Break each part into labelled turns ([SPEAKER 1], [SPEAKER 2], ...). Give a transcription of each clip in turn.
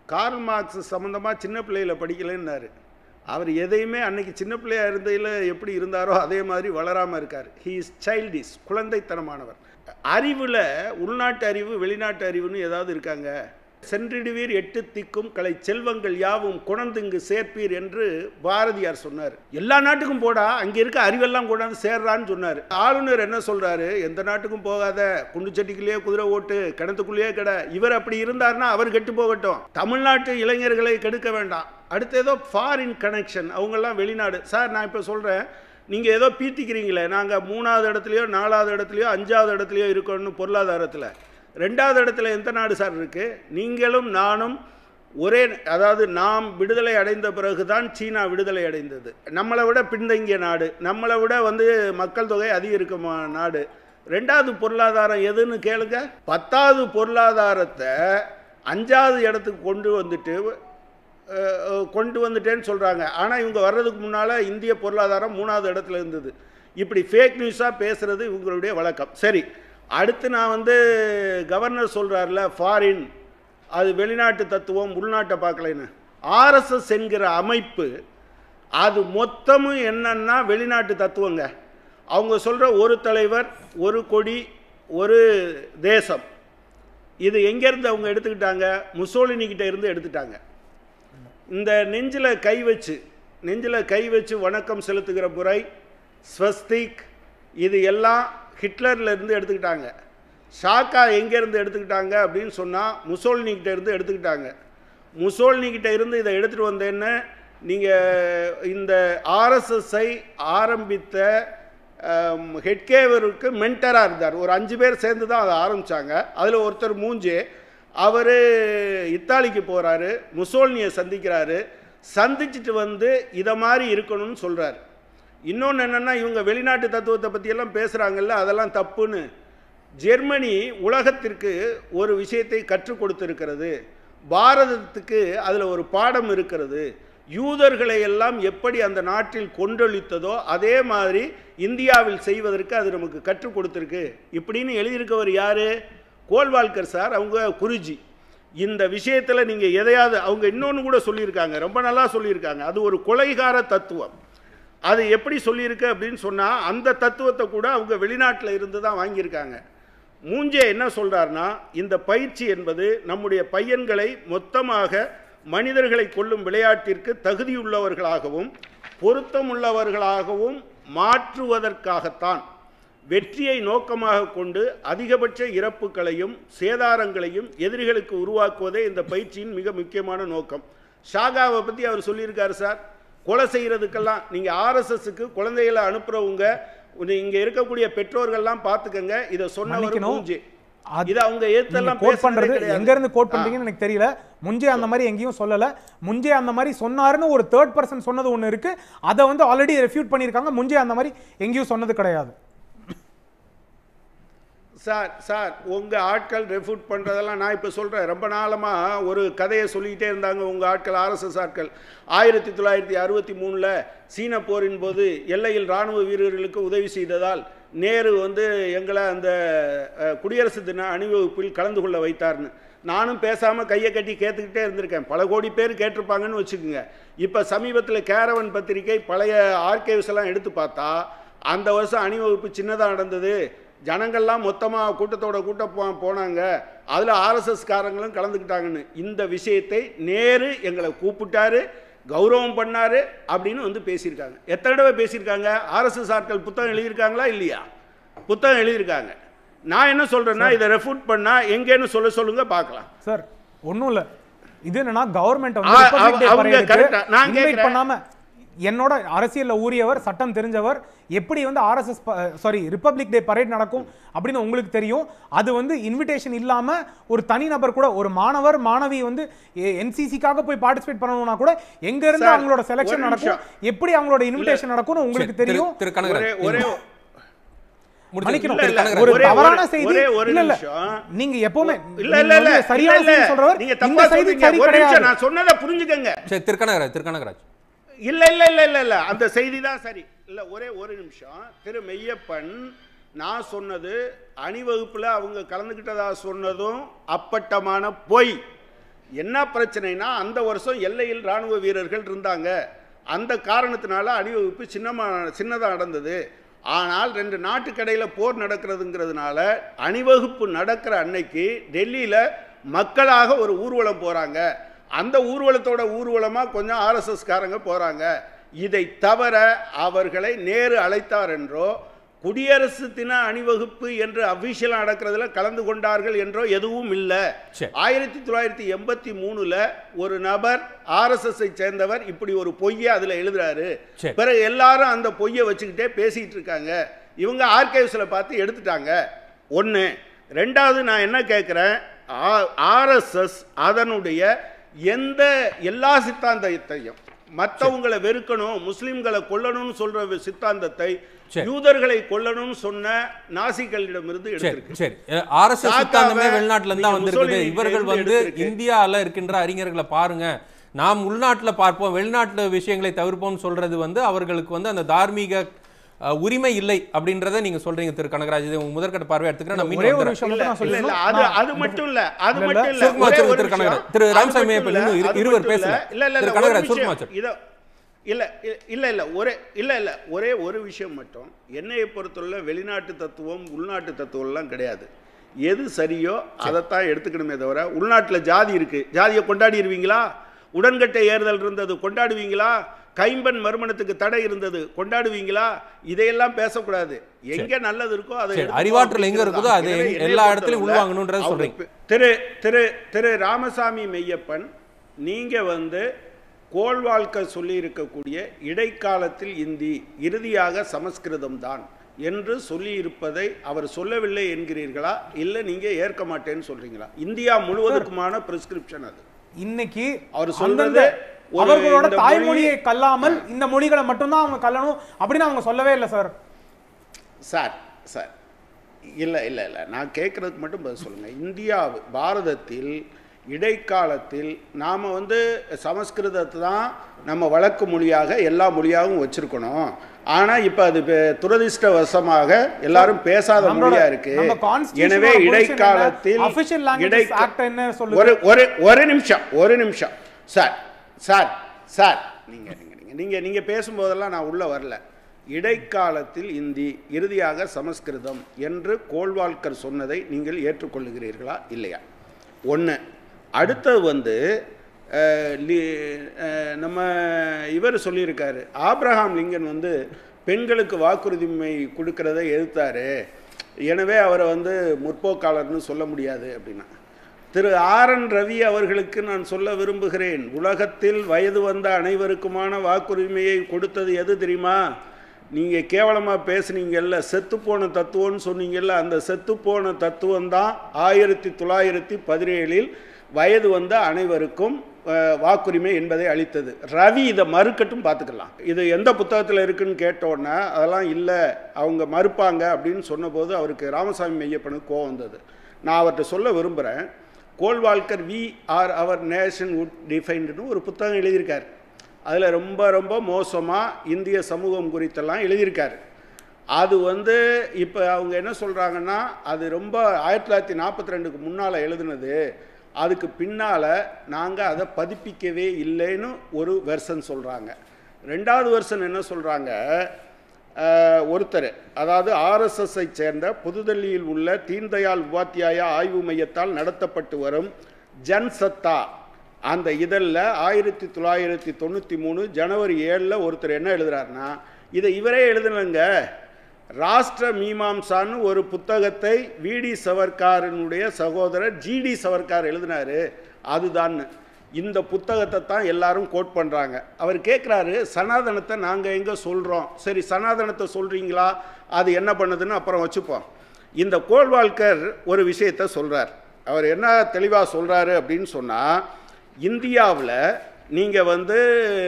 [SPEAKER 1] Karl Marx சம்மந்தமாக சின்ன பிள்ளையில படிக்கலைன்னாரு அவர் எதையுமே அன்னைக்கு சின்ன பிள்ளையா இருந்தையில் எப்படி இருந்தாரோ அதே மாதிரி வளராமல் இருக்கார் ஹீ இஸ் சைல்டிஸ் குழந்தைத்தனமானவர் அறிவில் உள்நாட்டு அறிவு வெளிநாட்டு அறிவுன்னு ஏதாவது இருக்காங்க சென்றிடுவீர் எட்டு திக்கும் கலை செல்வங்கள் யாவும் குணந்துங்கு சேர்ப்பீர் என்று பாரதியார் சொன்னார் எல்லா நாட்டுக்கும் போடா அங்கே இருக்க அறிவெல்லாம் கொண்டாந்து சேர்றான்னு சொன்னார் ஆளுநர் என்ன சொல்றாரு எந்த நாட்டுக்கும் போகாத குண்டுச்சட்டிக்குள்ளேயே குதிரை ஓட்டு கிணத்துக்குள்ளேயே கிட இவர் அப்படி இருந்தார்னா அவர் கெட்டு போகட்டும் தமிழ்நாட்டு இளைஞர்களை கெடுக்க வேண்டாம் அடுத்து ஏதோ ஃபாரின் கனெக்ஷன் அவங்கெல்லாம் வெளிநாடு சார் நான் இப்போ சொல்கிறேன் நீங்கள் ஏதோ பீத்திக்கிறீங்களே நாங்கள் மூணாவது இடத்துலையோ நாலாவது இடத்துலையோ அஞ்சாவது இடத்துலையோ இருக்கோம்னு பொருளாதாரத்தில் ரெண்டாவது இடத்துல எந்த நாடு சார் இருக்குது நீங்களும் நானும் ஒரே அதாவது நாம் விடுதலை அடைந்த பிறகுதான் சீனா விடுதலை அடைந்தது நம்மளை விட பின்தங்கிய நாடு நம்மளை விட வந்து மக்கள் தொகை அதிகரிக்கும் நாடு ரெண்டாவது பொருளாதாரம் எதுன்னு கேளுங்க பத்தாவது பொருளாதாரத்தை அஞ்சாவது இடத்துக்கு கொண்டு வந்துட்டு அஹ், அஹ், கொண்டு வந்துட்டேன்னு சொல்கிறாங்க ஆனால் இவங்க வர்றதுக்கு முன்னால் இந்திய பொருளாதாரம் மூணாவது இடத்துல இருந்தது இப்படி ஃபேக் நியூஸாக பேசுகிறது இவங்களுடைய வழக்கம் சரி அடுத்து நான் வந்து கவர்னர் சொல்கிறார்ல ஃபாரின் அது வெளிநாட்டு தத்துவம் உள்நாட்டை பார்க்கலைன்னு ஆர்எஸ்எஸ் என்கிற அமைப்பு அது மொத்தமும் என்னன்னா வெளிநாட்டு தத்துவங்க அவங்க சொல்கிற ஒரு தலைவர் ஒரு கொடி ஒரு தேசம் இது எங்கேருந்து அவங்க எடுத்துக்கிட்டாங்க முசோலினி கிட்ட இருந்து எடுத்துட்டாங்க இந்த நெஞ்சில் கை வச்சு நெஞ்சில் கை வச்சு வணக்கம் செலுத்துகிற முறை ஸ்வஸ்திக் இது எல்லாம் ஹிட்லர்ல இருந்து எடுத்துக்கிட்டாங்க ஷாக்கா எங்கேருந்து எடுத்துக்கிட்டாங்க அப்படின்னு சொன்னால் முசோலினி கிட்ட இருந்து எடுத்துக்கிட்டாங்க முசோலினி கிட்ட இருந்து இதை எடுத்துகிட்டு வந்தேன்னு நீங்கள் இந்த ஆர்எஸ்எஸ்ஐ ஆரம்பித்த ஆம், ஹெட்கேவருக்கு மென்டராக இருந்தார் ஒரு அஞ்சு பேர் சேர்ந்து தான் அதை ஆரம்பித்தாங்க அதில் ஒருத்தர் மூஞ்சே அவர் இத்தாலிக்கு போகிறாரு முசோல்னியை சந்திக்கிறாரு சந்திச்சுட்டு வந்து இதை மாதிரி இருக்கணும்னு சொல்கிறார் இன்னொன்று என்னென்னா இவங்க வெளிநாட்டு தத்துவத்தை பற்றியெல்லாம் பேசுகிறாங்கல்ல அதெல்லாம் தப்புன்னு ஜெர்மனி உலகத்திற்கு ஒரு விஷயத்தை கற்றுக் கொடுத்திருக்கிறது பாரதத்துக்கு அதில் ஒரு பாடம் இருக்கிறது யூதர்களை எல்லாம் எப்படி அந்த நாட்டில் கொன்றொழித்ததோ அதே மாதிரி இந்தியாவில் செய்வதற்கு அது நமக்கு கற்றுக் கொடுத்துருக்கு இப்படின்னு எழுதியிருக்கவர் யாரு கோல்வால்கர் சார் அவங்க குருஜி இந்த விஷயத்தில் நீங்கள் எதையாவது அவங்க இன்னொன்று கூட சொல்லியிருக்காங்க ரொம்ப நல்லா சொல்லியிருக்காங்க அது ஒரு கொலைகார தத்துவம் அது எப்படி சொல்லியிருக்கு அப்படின்னு சொன்னால் அந்த தத்துவத்தை கூட அவங்க வெளிநாட்டில் இருந்து தான் வாங்கியிருக்காங்க மூஞ்சே என்ன சொல்றாருன்னா இந்த பயிற்சி என்பது நம்முடைய பையன்களை மொத்தமாக மனிதர்களை கொல்லும் விளையாட்டிற்கு தகுதியுள்ளவர்களாகவும் பொருத்தமுள்ளவர்களாகவும் மாற்றுவதற்காகத்தான் வெற்றியை நோக்கமாக கொண்டு அதிகபட்ச இறப்புகளையும் சேதாரங்களையும் எதிரிகளுக்கு உருவாக்குவதே இந்த பயிற்சியின் மிக முக்கியமான நோக்கம் ஷாகாவை பற்றி அவர் சொல்லியிருக்காரு சார் கொலை செய்கிறதுக்கெல்லாம் நீங்கள் ஆர்எஸ்எஸ்க்கு குழந்தைகளை அனுப்புகிறவங்க இங்கே இருக்கக்கூடிய பெற்றோர்கள்லாம் பார்த்துக்கங்க இதை சொன்னவர்
[SPEAKER 2] மன்னிக்கணும்.
[SPEAKER 1] மூஞ்சி
[SPEAKER 2] அது-
[SPEAKER 1] இதை அவங்க
[SPEAKER 2] நீங்க
[SPEAKER 1] ஏத்தெல்லாம்
[SPEAKER 2] கோட்
[SPEAKER 1] பேசுறதே
[SPEAKER 2] பண்றது
[SPEAKER 1] கிடையாது.
[SPEAKER 2] எங்க இருந்து கோட் பண்றீங்கன்னு எனக்கு தெரியல முஞ்சே அந்த மாதிரி எங்கேயும் சொல்லல முஞ்சே அந்த மாதிரி சொன்னாருன்னு ஒரு தேர்ட் பர்சன் சொன்னது ஒண்ணு இருக்கு அதை வந்து ஆல்ரெடி ரெஃப்யூட் பண்ணியிருக்காங்க முஞ்சே அந்த மாதிரி எங்கேயும் சொன்னது கிடையாது
[SPEAKER 1] சார் சார் உங்கள் ஆட்கள் ரெஃப்யூட் பண்ணுறதெல்லாம் நான் இப்போ சொல்கிறேன் ரொம்ப நாளமாக ஒரு கதையை சொல்லிக்கிட்டே இருந்தாங்க உங்கள் ஆட்கள் ஆர்எஸ்எஸ் ஆட்கள் ஆயிரத்தி தொள்ளாயிரத்தி அறுபத்தி மூணில் சீன போரின் போது எல்லையில் இராணுவ வீரர்களுக்கு உதவி செய்ததால் நேரு வந்து எங்களை அந்த அஹ், குடியரசு தின அணிவகுப்பில் கலந்து கொள்ள வைத்தார்னு நானும் பேசாமல் கையை கட்டி கேட்டுக்கிட்டே இருந்திருக்கேன் பல கோடி பேர் கேட்டிருப்பாங்கன்னு வச்சுக்கோங்க இப்போ சமீபத்தில் கேரவன் பத்திரிகை பழைய ஆர்கைவ்ஸ் எல்லாம் எடுத்து பார்த்தா அந்த வருஷம் அணிவகுப்பு சின்னதாக நடந்தது ஜனங்கள்லாம் மொத்தமாக கூட்டத்தோட கூட்ட போ போனாங்க அதில் ஆர்எஸ்எஸ் காரங்களும் கலந்துக்கிட்டாங்கன்னு இந்த விஷயத்தை நேரு எங்களை கூப்பிட்டாரு கௌரவம் பண்ணாரு அப்படின்னு வந்து பேசியிருக்காங்க எத்தனை தடவை பேசியிருக்காங்க ஆர்எஸ்எஸ் ஆட்கள் புத்தகம் எழுதியிருக்காங்களா இல்லையா புத்தகம் எழுதியிருக்காங்க நான் என்ன சொல்றேன்னா இதை ரெஃபூட் பண்ணா எங்கேன்னு சொல்ல சொல்லுங்க பார்க்கலாம்
[SPEAKER 2] சார் ஒண்ணும் இல்ல இது என்னன்னா கவர்மெண்ட்
[SPEAKER 1] ஆ, அவ- அவங்க correct ஆ. நான்
[SPEAKER 2] இன்வைட்
[SPEAKER 1] கேக்குறேன்.
[SPEAKER 2] பண்ணாம என்னோட அரசியல்ல ஊறியவர் சட்டம் தெரிஞ்சவர் எப்படி வந்து RSS sorry republic day parade நடக்கும் அப்படின்னு உங்களுக்கு தெரியும் அது வந்து இன்விடேஷன் இல்லாம ஒரு தனிநபர் கூட ஒரு மாணவர் மாணவி வந்து என்சிசிக்காக போய் பார்ட்டிசிபேட் பண்ணணும்னா கூட எங்க இருந்து
[SPEAKER 1] சார்,
[SPEAKER 2] அவங்களோட
[SPEAKER 1] ஒரு
[SPEAKER 2] செலக்ஷன் நடக்கும்
[SPEAKER 1] நிமிஷம்.
[SPEAKER 2] எப்படி அவங்களோட இன்விடேஷன் நடக்கும்னு உங்களுக்கு
[SPEAKER 3] சரி, திரு-
[SPEAKER 2] தெரியும்
[SPEAKER 3] திரு
[SPEAKER 1] ஒரே
[SPEAKER 3] கனகராஜ்
[SPEAKER 1] ஒரே
[SPEAKER 3] முடிச்சு-
[SPEAKER 2] மன்னிக்கணும்
[SPEAKER 3] திரு
[SPEAKER 1] இல்ல,
[SPEAKER 3] கனகராஜ்.
[SPEAKER 2] ஒரு
[SPEAKER 1] ஒரே-
[SPEAKER 2] தவறான
[SPEAKER 1] ஒரே-
[SPEAKER 2] செய்தி
[SPEAKER 1] ஒரே ஒரு
[SPEAKER 2] இல்ல இல்ல
[SPEAKER 1] நிமிஷம்.
[SPEAKER 2] நீங்க எப்பவுமே
[SPEAKER 1] இல்ல
[SPEAKER 2] நீங்க
[SPEAKER 1] இல்ல இல்ல
[SPEAKER 2] வந்து சரியான
[SPEAKER 1] இல்ல, இல்ல.
[SPEAKER 2] செய்தி சொல்றவர்
[SPEAKER 1] நீங்க
[SPEAKER 2] இந்த
[SPEAKER 1] தப்பா
[SPEAKER 2] செய்தி
[SPEAKER 1] சொல்றீங்க
[SPEAKER 2] சரி
[SPEAKER 1] ஒரு நிமிஷம்
[SPEAKER 2] கிடையாது
[SPEAKER 1] நான் சொன்னதை புரிஞ்சுக்கங்க
[SPEAKER 3] சரி திரு கனகராஜ் திரு கனகராஜ்
[SPEAKER 1] இல்ல இல்ல இல்ல இல்ல இல்ல அந்த செய்தி தான் சரி இல்ல ஒரே ஒரு நிமிஷம் திரு மெய்யப்பன் நான் சொன்னது அணிவகுப்புல அவங்க கலந்துக்கிட்டதா சொன்னதும் அப்பட்டமான பொய் என்ன பிரச்சனைனா அந்த வருஷம் எல்லையில் ராணுவ வீரர்கள் இருந்தாங்க அந்த காரணத்தினால அணிவகுப்பு சின்னமா சின்னதாக நடந்தது ஆனால் ரெண்டு நாட்டுக்கடையில் போர் நடக்கிறதுங்கிறதுனால அணிவகுப்பு நடக்கிற அன்னைக்கு டெல்லியில் மக்களாக ஒரு ஊர்வலம் போகிறாங்க அந்த ஊர்வலத்தோட ஊர்வலமாக கொஞ்சம் ஆர்எஸ்எஸ்காரங்க போகிறாங்க இதை தவிர அவர்களை நேரு அழைத்தார் என்றோ குடியரசு தின அணிவகுப்பு என்று அபிஷியலாக நடக்கிறதுல கலந்து கொண்டார்கள் என்றோ எதுவும் இல்லை
[SPEAKER 3] சரி.
[SPEAKER 1] ஆயிரத்தி தொள்ளாயிரத்தி எண்பத்தி மூணுல ஒரு நபர் ஆர்எஸ்எஸ் சேர்ந்தவர் இப்படி ஒரு பொய்யை அதுல எழுதுறாரு
[SPEAKER 3] சரி.
[SPEAKER 1] பிறகு எல்லாரும் அந்த பொய்யை வச்சுக்கிட்டே பேசிட்டு இருக்காங்க இவங்க ஆர்கைவ்ஸில் பார்த்து எடுத்துட்டாங்க ஒன்று ரெண்டாவது நான் என்ன கேட்குறேன் ஆர்எஸ்எஸ் அதனுடைய எந்த எல்லா சித்தாந்தத்தையும் மற்றவங்களை வெறுக்கணும் முஸ்லிம்களை கொல்லணும்னு சொல்ற சித்தாந்தத்தை
[SPEAKER 3] சரி.
[SPEAKER 1] யூதர்களை கொல்லணும்னு சொன்ன நாசிகளிடமிருந்து
[SPEAKER 3] சரி
[SPEAKER 1] எடுத்திருக்கு
[SPEAKER 3] சரி ஆர்எஸ்எஸ்
[SPEAKER 1] சாக்காவை
[SPEAKER 3] சித்தாந்தமே வெளிநாட்டுல இருந்தா
[SPEAKER 1] நீங்க
[SPEAKER 3] வந்திருக்குது
[SPEAKER 1] முசோலினி
[SPEAKER 3] இவர்கள்
[SPEAKER 1] இருந்து
[SPEAKER 3] வந்து
[SPEAKER 1] எடுத்திருக்கு.
[SPEAKER 3] இந்தியால இருக்கின்ற அறிஞர்களை பாருங்க நாம் உள்நாட்டுல பார்ப்போம் வெளிநாட்டு விஷயங்களை தவிர்ப்போம் சொல்றது வந்து அவர்களுக்கு வந்து அந்த தார்மீக அஹ், உரிமை இல்லை அப்படின்றத நீங்க சொல்றீங்க திரு கனகராஜ் இது உங்க முதற்கட்ட பார்வை எடுத்துக்கிறேன் நான்
[SPEAKER 2] ஒரே
[SPEAKER 3] மீண்டும்
[SPEAKER 2] ஒரு
[SPEAKER 3] வந்துடுறேன்.
[SPEAKER 2] விஷயம்
[SPEAKER 1] இல்ல,
[SPEAKER 2] மட்டும் நான்
[SPEAKER 1] இல்ல, இல்ல,
[SPEAKER 2] சொல்லணும்
[SPEAKER 1] அது
[SPEAKER 2] நான்
[SPEAKER 1] அது மட்டும் இல்ல அது
[SPEAKER 2] இல்ல,
[SPEAKER 1] மட்டும் இல்ல
[SPEAKER 3] சுருக்கமா
[SPEAKER 1] ஒரே
[SPEAKER 3] சொல்லுங்க
[SPEAKER 1] ஒரு
[SPEAKER 3] திரு கனகராஜ்.
[SPEAKER 1] விஷயம்.
[SPEAKER 3] திரு
[SPEAKER 1] அது
[SPEAKER 3] ராமசாமி
[SPEAKER 1] மட்டும்
[SPEAKER 3] இப்ப
[SPEAKER 1] இல்ல,
[SPEAKER 3] இன்னும் இரு-
[SPEAKER 1] அது
[SPEAKER 3] இருவர்
[SPEAKER 1] மட்டும் இல்ல.
[SPEAKER 3] பேசல.
[SPEAKER 1] இல்ல இல்ல
[SPEAKER 3] திரு
[SPEAKER 1] இல்ல ஒரு
[SPEAKER 3] கனகராஜ்,
[SPEAKER 1] விஷயம்.
[SPEAKER 3] சுருக்கமா சொல்லுங்க.
[SPEAKER 1] இத இல்ல இ- இல்ல இல்ல ஒரே இல்ல இல்ல ஒரே ஒரு விஷயம் மட்டும் என்னையை பொறுத்தவரை வெளிநாட்டு தத்துவம் உள்நாட்டு தத்துவம்லாம் கிடையாது எது சரியோ அதைத்தான் எடுத்துக்கணுமே தவிர உள்நாட்டுல ஜாதி இருக்கு ஜாதியை கொண்டாடிடுவீங்களா உடன்கட்டை ஏறுதல் இருந்தது கொண்டாடுவீங்களா கைம்பெண் மறுமணத்துக்கு தடை இருந்தது கொண்டாடுவீங்களா இதையெல்லாம் பேசக்கூடாது எங்க நல்லது இருக்கோ அதை
[SPEAKER 3] சரி,
[SPEAKER 1] எடுத்துக்கோ
[SPEAKER 3] அறிவாற்றல் எங்க இருக்குதோ அது
[SPEAKER 1] அப்படிங்கிறது தான்.
[SPEAKER 3] எல்லா
[SPEAKER 1] என்னைய
[SPEAKER 3] இடத்துலயும்
[SPEAKER 1] பொறுத்தவரை
[SPEAKER 3] உள்வாங்கணுன்றத
[SPEAKER 1] அவங்க
[SPEAKER 3] சொல்றீங்க.
[SPEAKER 1] பே- திரு திரு திரு ராமசாமி மெய்யப்பன் நீங்க வந்து கோள்வாழ்க்க சொல்லியிருக்கக்கூடிய இடைக்காலத்தில் இந்தி இறுதியாக சமஸ்கிருதம் தான் என்று சொல்லியிருப்பதை அவர் சொல்லவில்லை என்கிறீர்களா இல்லை நீங்க ஏற்க மாட்டேன்னு சொல்றீங்களா இந்தியா முழுவதுக்குமான பிரிஸ்கிரிப்ஷன் அது
[SPEAKER 2] இன்னைக்கு
[SPEAKER 1] அவர் சொல்றது
[SPEAKER 2] அந்தந்த
[SPEAKER 1] ஒரு
[SPEAKER 2] அவர்களோட
[SPEAKER 1] இந்த
[SPEAKER 2] தாய்மொழியை கல்லாமல் இந்த மொழிகளை மட்டும்தான் அவங்க கல்லணும் அப்படின்னு அவங்க சொல்லவே இல்லை சார்
[SPEAKER 1] சார் சார் இல்லை இல்லை இல்லை நான் கேட்குறதுக்கு மட்டும் பதில் சொல்லுங்கள் இந்தியாவு பாரதத்தில் இடைக்காலத்தில் நாம் வந்து சமஸ்கிருதத்தை தான் நம்ம வழக்கு மொழியாக எல்லா மொழியாகவும் வச்சுருக்கணும் ஆனால் இப்போ அது பெ- துரதிர்ஷ்டவசமாக எல்லாரும் பேசாத
[SPEAKER 2] நம்மளோட-
[SPEAKER 1] மொழியாக இருக்கு
[SPEAKER 2] நம்ம constitution
[SPEAKER 1] எனவே
[SPEAKER 2] ஓட position என்ன?
[SPEAKER 1] இடைக்காலத்தில்
[SPEAKER 2] Official languages
[SPEAKER 1] இடைக்க-
[SPEAKER 2] act என்ன சொல்லுது?
[SPEAKER 1] ஒரு ஒரு ஒரு நிமிஷம் ஒரு நிமிஷம் சார் சார் சார் நீங்கள் நீங்கள் நீங்கள் நீங்கள் நீங்கள் பேசும்போதெல்லாம் நான் உள்ளே வரல இடைக்காலத்தில் இந்தி இறுதியாக சமஸ்கிருதம் என்று கோல்வால்கர் சொன்னதை நீங்கள் ஏற்றுக்கொள்ளுகிறீர்களா இல்லையா ஒன்று அடுத்தது வந்து அஹ், லி- அஹ், நம்ம இவர் சொல்லியிருக்காரு ஆப்ரஹாம் லிங்கன் வந்து பெண்களுக்கு வாக்குறுதிமை கொடுக்கறதை எதிர்த்தாரு எனவே அவரை வந்து முற்போக்காளர்னு சொல்ல முடியாது அப்படின்னா திரு ஆர் என் ரவி அவர்களுக்கு நான் சொல்ல விரும்புகிறேன் உலகத்தில் வயது வந்த அனைவருக்குமான வாக்குரிமையை கொடுத்தது எது தெரியுமா நீங்கள் கேவலமாக பேசுனீங்கல்ல செத்துப்போன தத்துவம்னு சொன்னீங்கல்ல அந்த செத்துப்போன தத்துவம் தான் ஆயிரத்தி தொள்ளாயிரத்தி பதினேழில் வயது வந்த அனைவருக்கும் அஹ், வாக்குரிமை என்பதை அளித்தது ரவி இதை மறுக்கட்டும் பார்த்துக்கலாம் இது எந்த புத்தகத்தில் இருக்குன்னு கேட்டோன்னே அதெல்லாம் இல்லை அவங்க மறுப்பாங்க அப்படின்னு சொன்னபோது அவருக்கு ராமசாமி மெய்யப்பனுக்கு கோவம் வந்தது நான் அவர்கிட்ட சொல்ல விரும்புகிறேன் Golwalkar we or our nationhood டிஃபைன்டுன்னு ஒரு புத்தகம் எழுதியிருக்கார் அதில் ரொம்ப ரொம்ப மோசமாக இந்திய சமூகம் குறித்தெல்லாம் எழுதியிருக்காரு அது வந்து இப்போ அவங்க என்ன சொல்கிறாங்கன்னா அது ரொம்ப ஆயிரத்தி தொள்ளாயிரத்தி நாற்பத்தி ரெண்டுக்கு முன்னால் எழுதுனது அதுக்கு பின்னால் நாங்கள் அதை பதிப்பிக்கவே இல்லைன்னு ஒரு வெர்சன் சொல்கிறாங்க ரெண்டாவது வெர்சன் என்ன சொல்கிறாங்க ஒருத்தர் அதாவது ஆர்எஸ்எஸ்ஐ சேர்ந்த புதுடெல்லியில் உள்ள தீன்தயாள் உபாத்தியாய ஆய்வு மையத்தால் நடத்தப்பட்டு வரும் ஜன்சத்தா அந்த இதழில் ஆயிரத்தி தொள்ளாயிரத்தி தொண்ணூற்றி மூணு ஜனவரி ஏழில் ஒருத்தர் என்ன எழுதுறாருன்னா இதை இவரே எழுதுனங்க ராஷ்டிர மீமாம்சான்னு ஒரு புத்தகத்தை விடி சவர்காரனுடைய சகோதரர் ஜிடி சவர்கார் எழுதினாரு அதுதான் இந்த புத்தகத்தை தான் எல்லாரும் கோட் பண்ணுறாங்க அவர் கேட்குறாரு சனாதனத்தை நாங்கள் எங்கே சொல்கிறோம் சரி சனாதனத்தை சொல்கிறீங்களா அது என்ன பண்ணுதுன்னு அப்புறம் வச்சுப்போம் இந்த கோல்வால்கர் ஒரு விஷயத்தை சொல்கிறார் அவர் என்ன தெளிவாக சொல்கிறாரு அப்படின்னு சொன்னால் இந்தியாவில் நீங்கள் வந்து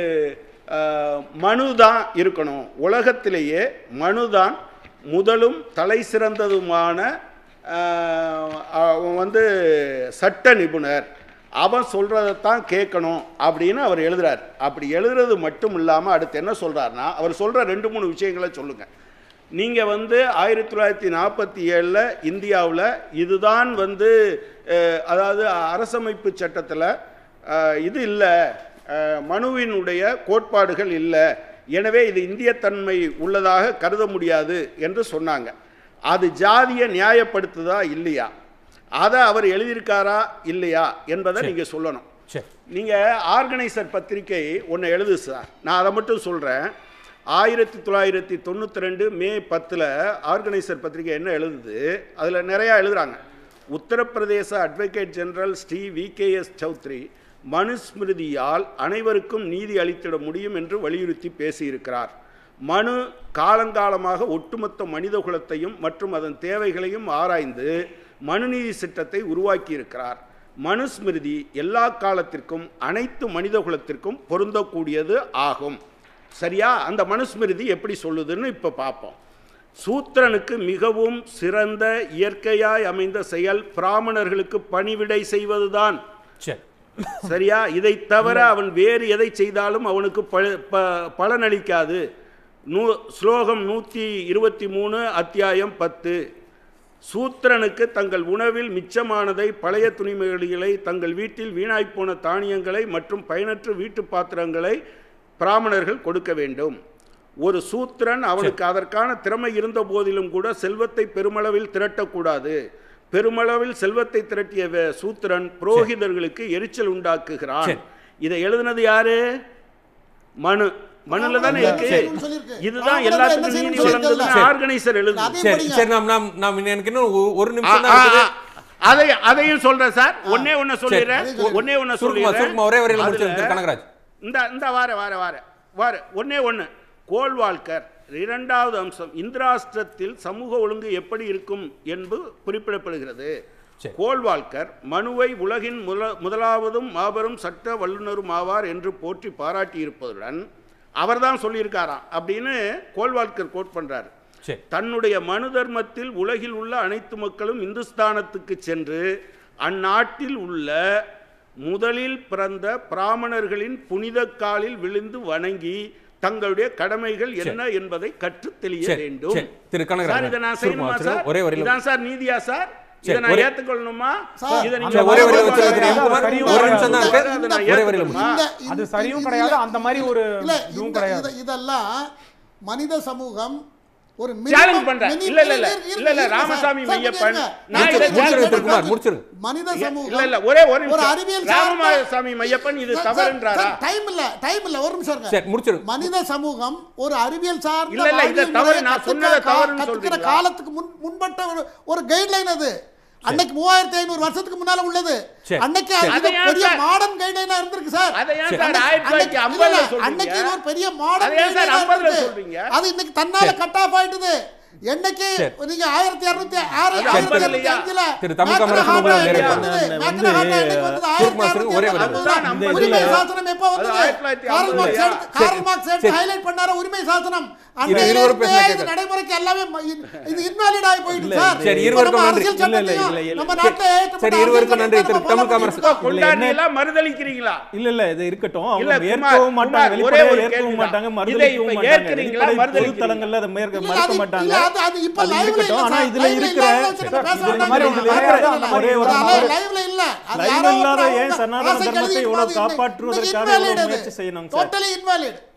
[SPEAKER 1] அஹ், மனு தான் இருக்கணும் உலகத்திலேயே மனு தான் முதலும் தலை சிறந்ததுமான அஹ், அவன் வந்து சட்ட நிபுணர் அவன் சொல்கிறதைத்தான் கேட்கணும் அப்படின்னு அவர் எழுதுறார் அப்படி எழுதுறது மட்டும் இல்லாமல் அடுத்து என்ன சொல்கிறாருன்னா அவர் சொல்கிற ரெண்டு மூணு விஷயங்களை சொல்லுங்கள் நீங்கள் வந்து ஆயிரத்தி தொள்ளாயிரத்தி நாற்பத்தி ஏழில் இந்தியாவில் இதுதான் வந்து அஹ், அதாவது அரசமைப்பு சட்டத்தில் இது இல்லை மனுவினுடைய கோட்பாடுகள் இல்லை எனவே இது இந்தியத்தன்மை உள்ளதாக கருத முடியாது என்று சொன்னாங்க அது ஜாதியை நியாயப்படுத்துதா இல்லையா அதை அவர் எழுதியிருக்காரா இல்லையா என்பதை நீங்கள் சொல்லணும்
[SPEAKER 3] சரி
[SPEAKER 1] நீங்கள் ஆர்கனைசர் பத்திரிகை ஒன்று எழுது சார் நான் அதை மட்டும் சொல்கிறேன் ஆயிரத்தி தொள்ளாயிரத்தி தொண்ணூற்றி ரெண்டு மே பத்தில் ஆர்கனைசர் பத்திரிகை என்ன எழுதுது அதில் நிறையா எழுதுறாங்க Uttar Pradesh advocate general Shri V K S Chaudhary மனுஸ்மிருதியால் அனைவருக்கும் நீதி அளித்திட முடியும் என்று வலியுறுத்தி பேசியிருக்கிறார் மனு காலங்காலமாக ஒட்டுமொத்த மனிதகுலத்தையும் மற்றும் அதன் தேவைகளையும் ஆராய்ந்து மனுநீதி சட்டத்தை உருவாக்கியிருக்கிறார் மனுஸ்மிருதி எல்லா காலத்திற்கும் அனைத்து மனிதகுலத்திற்கும் பொருந்தக்கூடியது ஆகும் சரியா அந்த மனுஸ்மிருதி எப்படி சொல்லுதுன்னு இப்போ பார்ப்போம் சூத்திரனுக்கு மிகவும் சிறந்த இயற்கையாய் அமைந்த செயல் பிராமணர்களுக்கு பணிவிடை செய்வதுதான்
[SPEAKER 3] சரி
[SPEAKER 1] சரியா இதை தவிர அவன் வேறு எதை செய்தாலும் அவனுக்கு ப ப- பலனளிக்காது நூ ஸ்லோகம் நூற்றி இருபத்தி மூணு அத்தியாயம் பத்து சூத்திரனுக்கு தங்கள் உணவில் மிச்சமானதை பழைய துணிமணிகளை தங்கள் வீட்டில் வீணாய்ப்போன தானியங்களை மற்றும் பயனற்ற வீட்டு பாத்திரங்களை பிராமணர்கள் கொடுக்க வேண்டும் ஒரு சூத்திரன் அவனுக்கு அதற்கான திறமை இருந்த போதிலும் கூட செல்வத்தை பெருமளவில் திரட்டக்கூடாது பெருமளவில் செல்வத்தை திரட்டிய வே- சூத்திரன் புரோகிதர்களுக்கு எரிச்சல் உண்டாக்குகிறான்
[SPEAKER 3] சரி.
[SPEAKER 1] இதை எழுதுனது யாரு மனு மனுல தானே இருக்கு
[SPEAKER 4] செய்யணும்னு சொல்லியிருக்கு.
[SPEAKER 1] இதுதான்
[SPEAKER 4] ராமநாதன்
[SPEAKER 1] எல்லாத்துக்கும்
[SPEAKER 4] என்ன
[SPEAKER 1] நீதி
[SPEAKER 4] செய்யணும்னு
[SPEAKER 1] வழங்குதுன்னு
[SPEAKER 4] சொல்லியிருக்கல.
[SPEAKER 1] ஆர்கனைசர் எழுது
[SPEAKER 4] அதையும்
[SPEAKER 3] சரி
[SPEAKER 4] படிங்க.
[SPEAKER 3] சரி நாம் நாம் நாம் எனக்கு இன்னும் ஒ- ஒரு
[SPEAKER 1] ஆ,
[SPEAKER 3] நிமிஷம் தான்
[SPEAKER 1] ஆ,
[SPEAKER 3] இருக்குது
[SPEAKER 1] ஆ. அதை அதையும் சொல்றேன் சார் ஒன்னே ஒண்ணு சொல்லிடுறேன்
[SPEAKER 4] அதையும் சொல்லுங்க.
[SPEAKER 1] ஒன்னே ஒண்ணு
[SPEAKER 3] சுருக்குமா
[SPEAKER 1] சொல்லிடுறேன்
[SPEAKER 3] சுருக்குமா ஒரே வரையில்
[SPEAKER 1] அதுல-
[SPEAKER 3] முடிச்சிருங்க திரு கனகராஜ்
[SPEAKER 1] இந்த இந்த வார வார வார வார ஒன்னே ஒன்று கோல்வால்கர் இரண்டாவது அம்சம் இந்திராஷ்டிரத்தில் சமூக ஒழுங்கு எப்படி இருக்கும் என்பது குறிப்பிடப்படுகிறது
[SPEAKER 3] சரி.
[SPEAKER 1] கோல்வால்கர் மனுவை உலகின் முல முதலாவதும் மாபெரும் சட்ட வல்லுநரும் ஆவார் என்று போற்றி பாராட்டியிருப்பதுடன் அவர்தான் சொல்லியிருக்காராம் அப்படின்னு கோல்வால்கர் கோட் பண்றாரு
[SPEAKER 3] சரி
[SPEAKER 1] தன்னுடைய மனு தர்மத்தில் உலகில் உள்ள அனைத்து மக்களும் இந்துஸ்தானத்துக்கு சென்று அந்நாட்டில் உள்ள முதலில் பிறந்த பிராமணர்களின் புனித காலில் விழுந்து வணங்கி தங்களுடைய கடமைகள் என்ன என்பதை கற்றுத் தெளிய
[SPEAKER 3] சரி,
[SPEAKER 1] வேண்டும்
[SPEAKER 3] சரி. திரு கனகராஜன்,
[SPEAKER 1] சார் இதை நான்
[SPEAKER 3] சுருக்கமா
[SPEAKER 1] செய்யணுமா
[SPEAKER 3] வச்சிருங்க.
[SPEAKER 1] சார்
[SPEAKER 3] ஒரே வரியில-
[SPEAKER 1] இதான் சார் நீதியா சார்
[SPEAKER 3] சரி,
[SPEAKER 1] இதை நான்
[SPEAKER 3] ஒரே-
[SPEAKER 1] ஏத்துக்கொள்ளணுமா
[SPEAKER 4] சார்,
[SPEAKER 1] இதை
[SPEAKER 4] அந்த
[SPEAKER 1] நீங்க
[SPEAKER 3] ஒரே வரியில
[SPEAKER 4] வரியில
[SPEAKER 3] வச்சிருங்க திரு
[SPEAKER 4] வச்சிருங்க.
[SPEAKER 3] எம் குமார்.
[SPEAKER 2] சரியும்
[SPEAKER 3] ஒரு
[SPEAKER 2] வராது.
[SPEAKER 3] நிமிஷம் தான் இருக்கு
[SPEAKER 1] அதை நான்
[SPEAKER 3] ஒரே வரியில
[SPEAKER 1] ஏத்துக்கணுமா?
[SPEAKER 4] இந்த-
[SPEAKER 2] அது
[SPEAKER 4] இந்த-
[SPEAKER 2] சரியும்
[SPEAKER 4] இது-
[SPEAKER 2] கிடையாது அந்த மாதிரி ஒரு
[SPEAKER 4] இல்ல
[SPEAKER 2] இதுவும்
[SPEAKER 4] இந்த-
[SPEAKER 2] கிடையாது
[SPEAKER 4] இது- இதெல்லாம் மனித சமூகம் ஒரு
[SPEAKER 1] சேலஞ்ச்
[SPEAKER 4] minimum-
[SPEAKER 1] பண்றேன்
[SPEAKER 4] minimum-
[SPEAKER 1] இல்ல இல்ல இல்ல
[SPEAKER 4] இருங்க,
[SPEAKER 1] இல்ல இல்ல
[SPEAKER 4] இருங்க,
[SPEAKER 1] ராமசாமி
[SPEAKER 4] சார்,
[SPEAKER 1] மையப்பன்
[SPEAKER 4] இருங்க.
[SPEAKER 1] நான் இதை
[SPEAKER 4] முடிச்சிருங்க,
[SPEAKER 1] சேலஞ்ச்
[SPEAKER 3] திரு குமார்
[SPEAKER 1] பண்றேன்
[SPEAKER 3] முடிச்சிருங்க
[SPEAKER 4] மனித சமூகம்
[SPEAKER 1] இல்ல இல்ல ஒரே ஒரு
[SPEAKER 4] ஒரு
[SPEAKER 1] நிமிஷம்
[SPEAKER 4] அறிவியல் சார்ந்த-
[SPEAKER 1] ராமசாமி மையப்பன் இது
[SPEAKER 4] சார், சார்,
[SPEAKER 1] தவறுன்றாரா
[SPEAKER 4] சார், டைம் இல்ல டைம் இல்ல ஒரு நிமிஷம் இருங்க.
[SPEAKER 3] சரி முடிச்சிருங்க
[SPEAKER 4] மனித சமூகம் ஒரு அறிவியல் சார்ந்த
[SPEAKER 1] இல்ல, இல்ல, இத
[SPEAKER 4] வாழ்வியல்
[SPEAKER 1] தவறு,
[SPEAKER 4] முறையை
[SPEAKER 1] நான்
[SPEAKER 4] கத்துக்கிற
[SPEAKER 1] சொன்னதை
[SPEAKER 4] கா-
[SPEAKER 1] தவறுன்னு
[SPEAKER 4] கத்துக்கிற
[SPEAKER 1] சொல்றீங்களா?
[SPEAKER 4] காலத்துக்கு முன் முன்பட்ட ஒரு ஒரு கைட்லைன் அது அன்னைக்கு மூவாயிரத்தி ஐநூறு வருஷத்துக்கு முன்னால உள்ளது
[SPEAKER 3] சரி,
[SPEAKER 4] அன்னைக்கு
[SPEAKER 3] சரி.
[SPEAKER 4] அது
[SPEAKER 1] அதை ஏன்
[SPEAKER 4] பெரிய
[SPEAKER 1] சார்?
[SPEAKER 4] மாடர்ன் கைட்லைனா இருந்திருக்கு சார்
[SPEAKER 1] அதை ஏன்
[SPEAKER 4] அன்னைக்கு-
[SPEAKER 1] சார் ஆயிரத்தி தொள்ளாயிரத்தி
[SPEAKER 4] அன்னைக்கு- இல்ல,
[SPEAKER 1] ஐம்பதுல
[SPEAKER 4] இல்ல, அன்னைக்கு இது
[SPEAKER 1] சொல்றீங்க
[SPEAKER 4] ஒரு பெரிய மாடர்ன்
[SPEAKER 1] அதை ஏன் சார்
[SPEAKER 4] கைட்லைனா
[SPEAKER 1] ஐம்பதுல
[SPEAKER 4] இருந்தது.
[SPEAKER 1] சொல்றீங்க?
[SPEAKER 4] அது இன்னைக்கு தன்னால
[SPEAKER 3] சரி.
[SPEAKER 4] கட் ஆஃப் ஆயிட்டுது என்னைக்கு
[SPEAKER 3] சரி.
[SPEAKER 4] நீங்க ஆயிரத்தி இருநூத்தி ஆறு
[SPEAKER 1] அது
[SPEAKER 4] ஆயிரத்தி
[SPEAKER 1] ஐம்பது
[SPEAKER 4] இருநூத்தி
[SPEAKER 1] இல்லையா?
[SPEAKER 4] அஞ்சுல
[SPEAKER 3] திரு தமிழ்
[SPEAKER 4] மேக்னா
[SPEAKER 3] காமராஜ்
[SPEAKER 4] ஹார்ட்டா
[SPEAKER 3] உங்களை
[SPEAKER 4] என்னைக்கு
[SPEAKER 1] நிறைய
[SPEAKER 4] வந்தது?
[SPEAKER 5] வந்து
[SPEAKER 4] மேக்னா ஹார்ட்டா என்னைக்கு வந்தது?
[SPEAKER 3] சுருக்குமா
[SPEAKER 4] ஆயிரத்தி
[SPEAKER 3] சொல்லுங்க, ஒரே
[SPEAKER 4] அறுநூத்தி
[SPEAKER 3] வரியில.
[SPEAKER 1] அதுதான்
[SPEAKER 4] ஐம்பது.
[SPEAKER 1] ஐம்பது
[SPEAKER 4] உரிமை
[SPEAKER 1] இல்லையா?
[SPEAKER 4] சாசனம் எப்போ
[SPEAKER 1] அது
[SPEAKER 4] வந்தது
[SPEAKER 1] ஆயிரத்தி தொள்ளாயிரத்தி
[SPEAKER 4] கார்ல்
[SPEAKER 1] ஐம்பது
[SPEAKER 4] மார்க்ஸ்
[SPEAKER 1] இல்லையா?
[SPEAKER 4] எடுத்து- கார்ல் மார்க்ஸ் எடுத்து
[SPEAKER 3] சரி.
[SPEAKER 4] highlight பண்ணாரு உரிமை சாசனம்
[SPEAKER 3] இரு-
[SPEAKER 4] அன்னையில
[SPEAKER 3] இருவர்
[SPEAKER 4] இருந்தே
[SPEAKER 3] பேசுனா
[SPEAKER 4] இது
[SPEAKER 3] கேட்கல.
[SPEAKER 4] நடைமுறைக்கு எல்லாமே ம- இது- இது invalid ஆகி போயிடுது
[SPEAKER 5] இல்ல,
[SPEAKER 4] சார்.
[SPEAKER 3] சரி,
[SPEAKER 4] இப்ப
[SPEAKER 3] இருவருக்கும்
[SPEAKER 4] நம்ம
[SPEAKER 3] நன்றி.
[SPEAKER 4] அரசியல்
[SPEAKER 5] இல்ல, இல்ல,
[SPEAKER 4] சட்டத்தையும்
[SPEAKER 5] இல்ல, இல்ல.
[SPEAKER 4] நம்ம நாட்டுல ஏற்றப்பட்ட
[SPEAKER 3] சரி, இருவருக்கும்
[SPEAKER 4] அரசியல்
[SPEAKER 3] நன்றி.
[SPEAKER 4] சட்டத்தை
[SPEAKER 3] திரு
[SPEAKER 4] நம்ம
[SPEAKER 3] தமிழ்
[SPEAKER 4] follow
[SPEAKER 3] காமராஜ்.
[SPEAKER 4] பண்ணிட்டு இருக்கோம்.
[SPEAKER 1] கொண்டாடினா மறுதளிக்கிறீங்களா
[SPEAKER 5] இல்ல இல்ல இது இருக்கட்டும்
[SPEAKER 1] இல்ல,
[SPEAKER 5] அவங்க
[SPEAKER 1] குமார்,
[SPEAKER 5] ஏற்கவும் மாட்டாங்க
[SPEAKER 1] குமார், ஒரே
[SPEAKER 5] வெளிப்படையா
[SPEAKER 1] ஒரு
[SPEAKER 5] ஏற்கவும்
[SPEAKER 1] கேள்விதான்.
[SPEAKER 5] மாட்டாங்க
[SPEAKER 1] இதை
[SPEAKER 5] மறுதளிக்கவும்
[SPEAKER 1] இப்ப
[SPEAKER 5] மாட்டாங்க
[SPEAKER 1] ஏற்கிறீங்களா,
[SPEAKER 5] வெளிப்படை
[SPEAKER 1] மறுதளிக்கிறீங்களா?
[SPEAKER 5] பொதுத்தளங்கள்ல அதை மேற்க
[SPEAKER 4] இல்ல,
[SPEAKER 5] மறுக்க
[SPEAKER 4] அது-
[SPEAKER 5] மாட்டாங்க
[SPEAKER 4] இல்ல, அது- அது இப்ப
[SPEAKER 5] அது
[SPEAKER 4] live ல
[SPEAKER 5] இருக்கட்டும்.
[SPEAKER 4] இல்ல
[SPEAKER 5] ஆனா
[SPEAKER 4] சார்.
[SPEAKER 5] இதுல
[SPEAKER 4] live ல
[SPEAKER 5] இருக்கிற
[SPEAKER 4] இல்லாத வச்சு நம்ம
[SPEAKER 5] சார்,
[SPEAKER 4] பேச
[SPEAKER 5] இதுல
[SPEAKER 4] வேண்டாம்.
[SPEAKER 5] மாதிரி
[SPEAKER 4] இல்ல,
[SPEAKER 5] இதுல
[SPEAKER 4] live
[SPEAKER 5] இருக்கிற
[SPEAKER 4] ல இல்ல.
[SPEAKER 5] ஒரே ஒரு
[SPEAKER 4] அது
[SPEAKER 5] நம்பர்
[SPEAKER 4] live ல இல்ல. அது
[SPEAKER 5] live
[SPEAKER 4] யாரோ
[SPEAKER 5] இல்லாத
[SPEAKER 4] ஒருத்தர்
[SPEAKER 5] ஏன்
[SPEAKER 4] அவங்க
[SPEAKER 5] சனாதன
[SPEAKER 4] ஆசைக்கு
[SPEAKER 5] தர்மத்தை
[SPEAKER 4] எழுதி
[SPEAKER 5] இவ்வளவு
[SPEAKER 4] இருப்பாங்க.
[SPEAKER 5] காப்பாற்றுவதற்காக
[SPEAKER 4] இன்னைக்கு
[SPEAKER 5] இவ்வளவு
[SPEAKER 4] invalid
[SPEAKER 5] முயற்சி
[SPEAKER 4] அது.
[SPEAKER 5] செய்யணும் சார்.
[SPEAKER 4] Totally invalid.